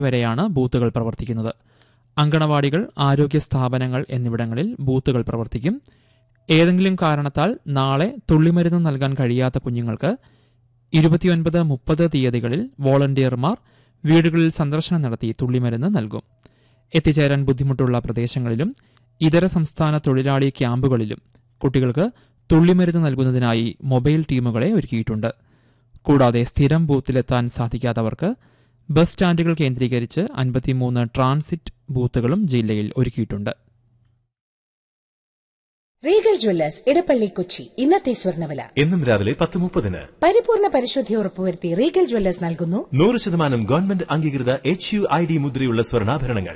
വരെയാണ് ബൂത്തുകൾ പ്രവർത്തിക്കുന്നത് അങ്കണവാടികൾ ആരോഗ്യ സ്ഥാപനങ്ങൾ എന്നിവിടങ്ങളിൽ ബൂത്തുകൾ പ്രവർത്തിക്കും ഏതെങ്കിലും കാരണത്താൽ നാളെ തുള്ളിമരുന്ന് നൽകാൻ കഴിയാത്ത കുഞ്ഞുങ്ങൾക്ക് ഇരുപത്തിയൊൻപത് മുപ്പത് തീയതികളിൽ വോളണ്ടിയർമാർ വീടുകളിൽ സന്ദർശനം നടത്തി തുള്ളിമരുന്ന് നൽകും എത്തിച്ചേരാൻ ബുദ്ധിമുട്ടുള്ള പ്രദേശങ്ങളിലും ഇതര സംസ്ഥാന തൊഴിലാളി ക്യാമ്പുകളിലും കുട്ടികൾക്ക് തുള്ളിമരുന്ന് നൽകുന്നതിനായി മൊബൈൽ ടീമുകളെ ഒരുക്കിയിട്ടുണ്ട് കൂടാതെ സ്ഥിരം ബൂത്തിലെത്താൻ സാധിക്കാത്തവർക്ക് ബസ് സ്റ്റാൻഡുകൾ കേന്ദ്രീകരിച്ച് അൻപത്തിമൂന്ന് ട്രാൻസിറ്റ് ബൂത്തുകളും ജില്ലയിൽ ഒരുക്കിയിട്ടുണ്ട് റീഗൽ ജ്വല്ലേഴ്സ് ഇടപ്പള്ളി കൊച്ചി ഇന്നത്തെ സ്വർണ്ണവില എന്നും രാവിലെ പത്ത് മുപ്പതിന് പരിപൂർണ പരിശുദ്ധി ഉറപ്പുവരുത്തി റീഗൽ ജ്വല്ലേഴ്സ് നൽകുന്നു നൂറ് ശതമാനം ഗവൺമെന്റ് അംഗീകൃത എച്ച് യു ഐ ഡി മുദ്രയുള്ള സ്വർണ്ണാഭരണങ്ങൾ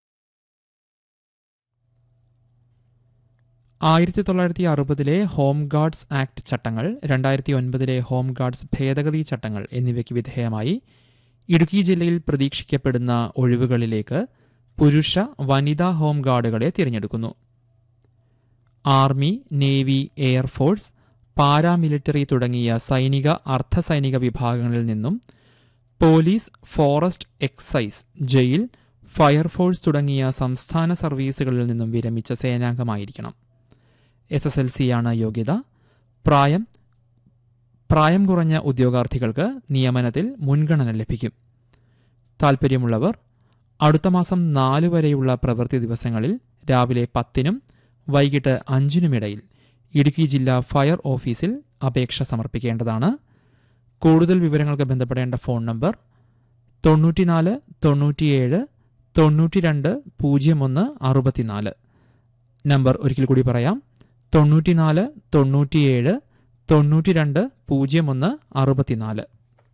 ആയിരത്തി തൊള്ളായിരത്തി അറുപതിലെ ഹോം ഗാർഡ്സ് ആക്ട് ചട്ടങ്ങൾ രണ്ടായിരത്തി ഒൻപതിലെ ഹോം ഗാർഡ്സ് ഭേദഗതി ചട്ടങ്ങൾ എന്നിവയ്ക്ക് വിധേയമായി ഇടുക്കി ജില്ലയിൽ പ്രതീക്ഷിക്കപ്പെടുന്ന ഒഴിവുകളിലേക്ക് പുരുഷ വനിതാ ഹോം ഗാർഡുകളെ തിരഞ്ഞെടുക്കുന്നു ആർമി നേവി എയർഫോഴ്സ് പാരാമിലിറ്ററി തുടങ്ങിയ സൈനിക അർദ്ധസൈനിക വിഭാഗങ്ങളിൽ നിന്നും police forest excise jail fire force തുടങ്ങിയ സംസ്ഥാന സർവീസുകളിൽ നിന്നും വിരമിച്ച സേനാംഗമായിരിക്കണം എസ് എസ് എൽ സിയാണ് യോഗ്യത പ്രായം പ്രായം കുറഞ്ഞ ഉദ്യോഗാർത്ഥികൾക്ക് നിയമനത്തിൽ മുൻഗണന ലഭിക്കും താൽപ്പര്യമുള്ളവർ അടുത്ത മാസം നാല് വരെയുള്ള പ്രവൃത്തി ദിവസങ്ങളിൽ രാവിലെ പത്തിനും വൈകിട്ട് അഞ്ചിനുമിടയിൽ ഇടുക്കി ജില്ലാ ഫയർ ഓഫീസിൽ അപേക്ഷ സമർപ്പിക്കേണ്ടതാണ് കൂടുതൽ വിവരങ്ങൾക്ക് ബന്ധപ്പെടേണ്ട ഫോൺ നമ്പർ തൊണ്ണൂറ്റിനാല് തൊണ്ണൂറ്റിയേഴ് തൊണ്ണൂറ്റിരണ്ട് പൂജ്യം ഒന്ന് അറുപത്തിനാല് നമ്പർ ഒരിക്കൽ കൂടി പറയാം തൊണ്ണൂറ്റിനാല് തൊണ്ണൂറ്റിയേഴ് തൊണ്ണൂറ്റിരണ്ട് പൂജ്യം ഒന്ന് അറുപത്തിനാല്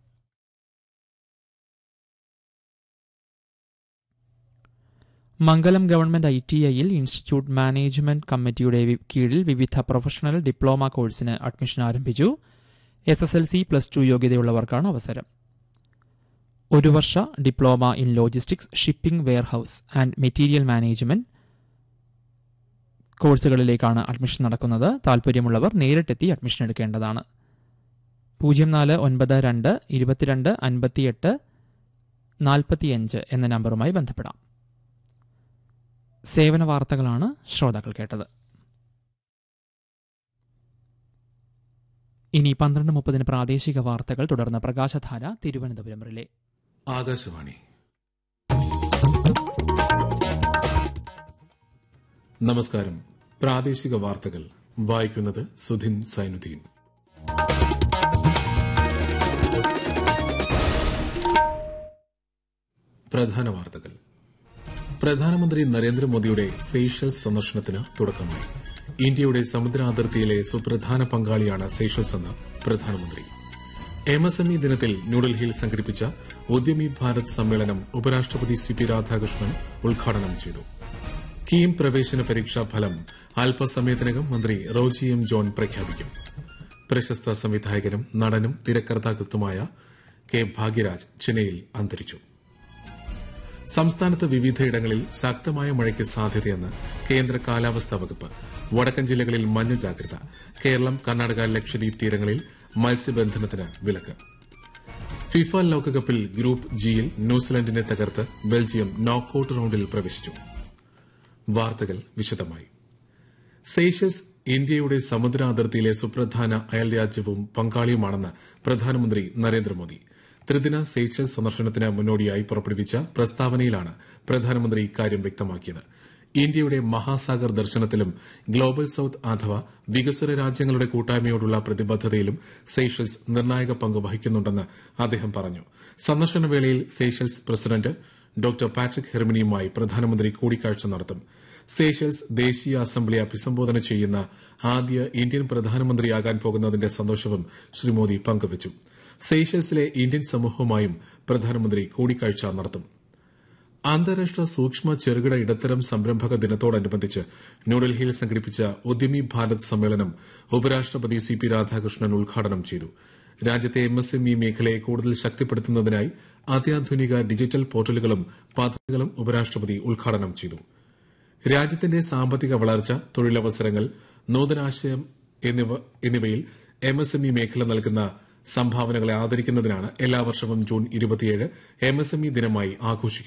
മംഗലം ഗവൺമെന്റ് ഐ ടി ഐയിൽ ഇൻസ്റ്റിറ്റ്യൂട്ട് മാനേജ്മെന്റ് കമ്മിറ്റിയുടെ വി- കീഴിൽ വിവിധ പ്രൊഫഷണൽ ഡിപ്ലോമ കോഴ്സിന് അഡ്മിഷൻ ആരംഭിച്ചു S S L C plus two യോഗ്യതയുള്ളവർക്കാണ് അവസരം ഒരു വർഷ diploma in logistics shipping warehouse and material management കോഴ്സുകളിലേക്കാണ് അഡ്മിഷൻ നടക്കുന്നത് താൽപ്പര്യമുള്ളവർ നേരിട്ടെത്തി അഡ്മിഷൻ എടുക്കേണ്ടതാണ് പൂജ്യം നാല് ഒൻപത് രണ്ട് ഇരുപത്തിരണ്ട് അൻപത്തിയെട്ട് നാൽപ്പത്തിയഞ്ച് എന്ന നമ്പറുമായി ബന്ധപ്പെടാം സേവന വാർത്തകളാണ് ശ്രോതാക്കൾ കേട്ടത് ഇനി പന്ത്രണ്ട് മുപ്പതിന് പ്രാദേശിക വാർത്തകൾ തുടർന്ന് പ്രകാശധാര തിരുവനന്തപുരം റിലേ ആകാശവാണി നമസ്കാരം പ്രാദേശിക വാർത്തകൾ വായിക്കുന്നത് സുധിൻ സൈനുദ്ദീൻ പ്രധാന വാർത്തകൾ പ്രധാനമന്ത്രി നരേന്ദ്രമോദിയുടെ സെയ്ഷൽസ് സന്ദർശനത്തിന് തുടക്കമായി ഇന്ത്യയുടെ സമുദ്രാതിർത്തിയിലെ സുപ്രധാന പങ്കാളിയാണ് സെയ്ഷൽസ് എന്ന് പ്രധാനമന്ത്രി എം എസ് എം ഇ ദിനത്തിൽ ന്യൂഡൽഹിയിൽ സംഘടിപ്പിച്ച ഉദ്യമി ഭാരത് സമ്മേളനം ഉപരാഷ്ട്രപതി സി പി രാധാകൃഷ്ണൻ ഉദ്ഘാടനം ചെയ്തു കീം പ്രവേശന പരീക്ഷാ ഫലം അല്പസമയത്തിനകം മന്ത്രി റോജി എം ജോൺ പ്രഖ്യാപിക്കും പ്രശസ്ത സംവിധായകനും നടനും തിരക്കഥാകൃത്തുമായ കെ ഭാഗ്യരാജ് ചെന്നൈയിൽ അന്തരിച്ചു സംസ്ഥാനത്ത് വിവിധയിടങ്ങളിൽ ശക്തമായ മഴയ്ക്ക് സാധ്യതയെന്ന് കേന്ദ്ര കാലാവസ്ഥാ വകുപ്പ് വടക്കൻ ജില്ലകളിൽ മഞ്ഞ ജാഗ്രത കേരളം കർണാടക ലക്ഷദ്വീപ് തീരങ്ങളിൽ മത്സ്യബന്ധനത്തിന് വിലക്ക് ഫിഫ ലോകകപ്പിൽ ഗ്രൂപ്പ് ജിയിൽ ന്യൂസിലൻഡിനെ തകർത്ത് ബെൽജിയം നോക്കൌട്ട് റൌണ്ടിൽ പ്രവേശിച്ചു വാർത്തകൾ വിശദമായി സെയ്ഷൽസ് ഇന്ത്യയുടെ സമുദ്ര അതിർത്തിയിലെ സുപ്രധാന അയൽരാജ്യവും പങ്കാളിയുമാണെന്ന് പ്രധാനമന്ത്രി നരേന്ദ്രമോദി ത്രിദിന സെയ്ഷൽസ് സന്ദർശനത്തിന് മുന്നോടിയായി പുറപ്പെടുവിച്ച പ്രസ്താവനയിലാണ് പ്രധാനമന്ത്രി ഇക്കാര്യം വ്യക്തമാക്കിയത് ഇന്ത്യയുടെ മഹാസാഗർ ദർശനത്തിലും ഗ്ലോബൽ സൌത്ത് അഥവാ വികസ്വര രാജ്യങ്ങളുടെ കൂട്ടായ്മയോടുള്ള പ്രതിബദ്ധതയിലും സെയ്ഷൽസ് നിർണായക പങ്ക് വഹിക്കുന്നുണ്ടെന്ന് അദ്ദേഹം പറഞ്ഞു സന്ദർശനവേളയിൽ സെയ്ഷൽസ് പ്രസിഡന്റ് ഡോക്ടർ പാട്രിക് ഹെർമിനിയുമായി പ്രധാനമന്ത്രി കൂടിക്കാഴ്ച നടത്തും സേഷ്യൽസ് ദേശീയ അസംബ്ലി അഭിസംബോധന ചെയ്യുന്ന ആദ്യ ഇന്ത്യൻ പ്രധാനമന്ത്രിയാകാൻ പോകുന്നതിന്റെ സന്തോഷവും ശ്രീ മോദി പങ്കുവച്ചു സേഷ്യൽസിലെ ഇന്ത്യൻ സമൂഹവുമായും പ്രധാനമന്ത്രി കൂടിക്കാഴ്ച നടത്തും അന്താരാഷ്ട്ര സൂക്ഷ്മ ചെറുകിട ഇടത്തരം സംരംഭക ദിനത്തോടനുബന്ധിച്ച് ന്യൂഡൽഹിയിൽ സംഘടിപ്പിച്ച ഉദ്യമി ഭാരത് സമ്മേളനം ഉപരാഷ്ട്രപതി സി പി രാധാകൃഷ്ണൻ ഉദ്ഘാടനം ചെയ്തു രാജ്യത്തെ എം എസ് എം ഇ മേഖലയെ കൂടുതൽ ശക്തിപ്പെടുത്തുന്നതിനായി അത്യാധുനിക ഡിജിറ്റൽ പോർട്ടലുകളും പദ്ധതികളും ഉപരാഷ്ട്രപതി ഉദ്ഘാടനം ചെയ്തു രാജ്യത്തിന്റെ സാമ്പത്തിക വളർച്ച തൊഴിലവസരങ്ങൾ നൂതനാശയം എന്നിവ എന്നിവയിൽ എം എസ് എം ഇ മേഖല നൽകുന്ന സംഭാവനകളെ ആദരിക്കുന്നതിനാണ് എല്ലാ വർഷവും ജൂൺ ഇരുപത്തിയേഴ് എംഎസ്എംഇ ദിനമായി ആഘോഷിക്കുന്നത്